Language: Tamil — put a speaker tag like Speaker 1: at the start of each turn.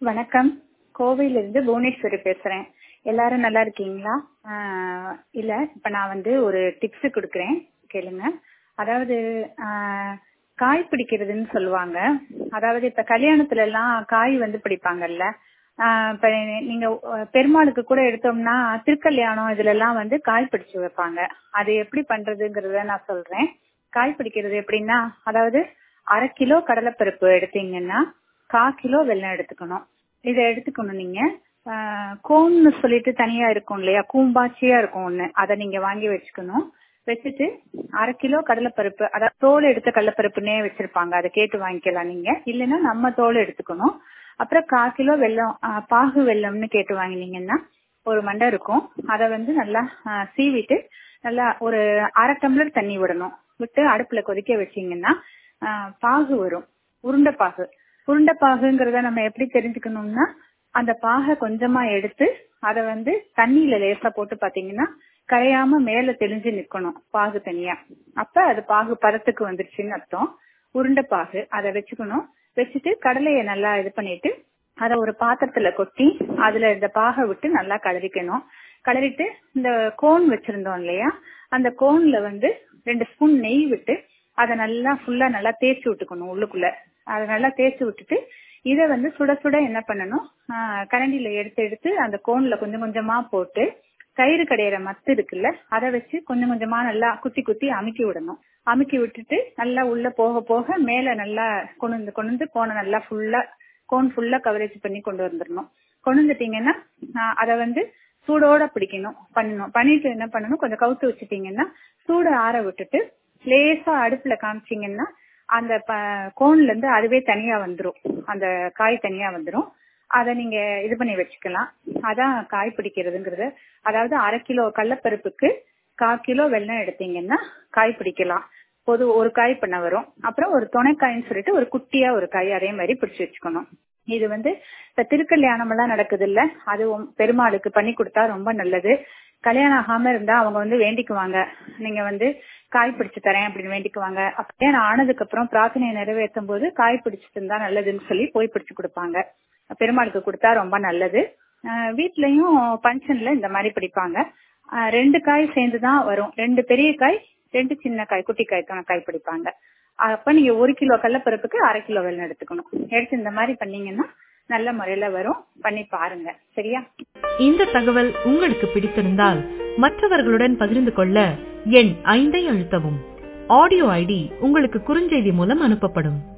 Speaker 1: வணக்கம் கோவையிலிருந்து புவனேஸ்வரி பேசுறேன் எல்லாரும் நல்லா இருக்கீங்களா ஆஹ் இல்ல இப்ப நான் வந்து ஒரு டிப்ஸ் கொடுக்குறேன் கேளுங்க அதாவது ஆஹ் காய் பிடிக்கிறதுன்னு சொல்லுவாங்க அதாவது இப்ப கல்யாணத்துல எல்லாம் காய் வந்து பிடிப்பாங்கல்ல ஆஹ் இப்ப நீங்க அஹ் பெருமாளுக்கு கூட எடுத்தோம்னா திருக்கல்யாணம் இதுல எல்லாம் வந்து காய் பிடிச்சு வைப்பாங்க அது எப்படி பண்றதுங்கிறத நான் சொல்றேன் காய் பிடிக்கிறது எப்படின்னா அதாவது அரை கிலோ கடலைப்பருப்பு எடுத்தீங்கன்னா கா கிலோ வெல்லம் எடுத்துக்கணும் இதை எடுத்துக்கணும் நீங்க ஆஹ் கோன்னு சொல்லிட்டு தனியா இருக்கும் இல்லையா கூம்பாச்சியா இருக்கும் ஒண்ணு அதை நீங்க வாங்கி வச்சுக்கணும் வச்சுட்டு அரை கிலோ கடலைப்பருப்பு அதாவது தோல் எடுத்த கடலைப்பருப்புன்னே வச்சிருப்பாங்க அதை கேட்டு வாங்கிக்கலாம் நீங்க இல்லைன்னா நம்ம தோல் எடுத்துக்கணும் அப்புறம் கா கிலோ வெல்லம் ஆஹ் பாகு வெல்லம்னு கேட்டு வாங்கினீங்கன்னா ஒரு மண்டை இருக்கும் அதை வந்து நல்லா ஆஹ் சீவிட்டு நல்லா ஒரு அரை டம்ளர் தண்ணி விடணும் விட்டு அடுப்புல கொதிக்க வச்சீங்கன்னா ஆஹ் பாகு வரும் உருண்டை பாகு உருண்டை பாகுங்கிறத நம்ம எப்படி தெரிஞ்சுக்கணும்னா அந்த பாகை கொஞ்சமா எடுத்து அதை வந்து தண்ணியில லேசா போட்டு பாத்தீங்கன்னா கரையாம மேல தெளிஞ்சு நிக்கணும் பாகு தனியா அப்ப அது பாகு பதத்துக்கு வந்துருச்சுன்னு அர்த்தம் உருண்டை பாகு அதை வச்சுக்கணும் வச்சுட்டு கடலையை நல்லா இது பண்ணிட்டு அதை ஒரு பாத்திரத்துல கொட்டி அதுல இந்த பாகை விட்டு நல்லா கலரிக்கணும் கலரிட்டு இந்த கோன் வச்சிருந்தோம் இல்லையா அந்த கோன்ல வந்து ரெண்டு ஸ்பூன் நெய் விட்டு அதை நல்லா ஃபுல்லா நல்லா தேய்ச்சி விட்டுக்கணும் உள்ளுக்குள்ள அதை நல்லா தேய்ச்சி விட்டுட்டு இதை வந்து சுட சுட என்ன பண்ணணும் கரண்டில எடுத்து எடுத்து அந்த கோன்ல கொஞ்சம் கொஞ்சமா போட்டு கயிறு கடையிற மத்து இருக்குல்ல அதை வச்சு கொஞ்சம் கொஞ்சமா நல்லா குத்தி குத்தி அமுக்கி விடணும் அமுக்கி விட்டுட்டு நல்லா உள்ள போக போக மேல நல்லா கொண்டு கொண்டு கோனை நல்லா ஃபுல்லா கோன் ஃபுல்லா கவரேஜ் பண்ணி கொண்டு வந்துடணும் கொண்டு வந்துட்டீங்கன்னா அதை வந்து சூடோட பிடிக்கணும் பண்ணணும் பண்ணிட்டு என்ன பண்ணணும் கொஞ்சம் கவுத்து வச்சுட்டீங்கன்னா சூடு ஆற விட்டுட்டு லேசா அடுப்புல காமிச்சீங்கன்னா அந்த கோன்ல இருந்து அதுவே தனியா வந்துரும் அந்த காய் தனியா வந்துரும் அதை நீங்க இது பண்ணி வச்சுக்கலாம் அதான் காய் பிடிக்கிறதுங்கிறது அதாவது அரை கிலோ கடலப்பருப்புக்கு கால் கிலோ வெல்லம் எடுத்தீங்கன்னா காய் பிடிக்கலாம் பொது ஒரு காய் பண்ண வரும் அப்புறம் ஒரு துணைக்காய்ன்னு சொல்லிட்டு ஒரு குட்டியா ஒரு காய் அதே மாதிரி பிடிச்சு வச்சுக்கணும் இது வந்து இப்ப திருக்கல்யாணம் எல்லாம் நடக்குது இல்ல அது பெருமாளுக்கு பண்ணி கொடுத்தா ரொம்ப நல்லது கல்யாணம் ஆகாம இருந்தா அவங்க வந்து வேண்டிக்குவாங்க நீங்க வந்து காய் பிடிச்சு தரேன் அப்படின்னு வேண்டிக்குவாங்க கல்யாணம் ஆனதுக்கு அப்புறம் பிரார்த்தனையை நிறைவேற்றும் போது காய் பிடிச்சிட்டு இருந்தா நல்லதுன்னு சொல்லி போய் பிடிச்சு கொடுப்பாங்க பெருமாளுக்கு கொடுத்தா ரொம்ப நல்லது வீட்லயும் பங்கன்ல இந்த மாதிரி பிடிப்பாங்க ரெண்டு காய் சேர்ந்துதான் வரும் ரெண்டு பெரிய காய் ரெண்டு சின்ன காய் குட்டி காய் காய் பிடிப்பாங்க அப்ப நீங்க ஒரு கிலோ கடலப்பருப்புக்கு அரை கிலோ வெள்ளம் எடுத்துக்கணும் எடுத்து இந்த மாதிரி பண்ணீங்கன்னா நல்ல முறையில வரும் பண்ணி பாருங்க சரியா
Speaker 2: இந்த தகவல் உங்களுக்கு பிடித்திருந்தால் மற்றவர்களுடன் பகிர்ந்து கொள்ள எண் ஐந்தை அழுத்தவும் ஆடியோ ஐடி உங்களுக்கு குறுஞ்செய்தி மூலம் அனுப்பப்படும்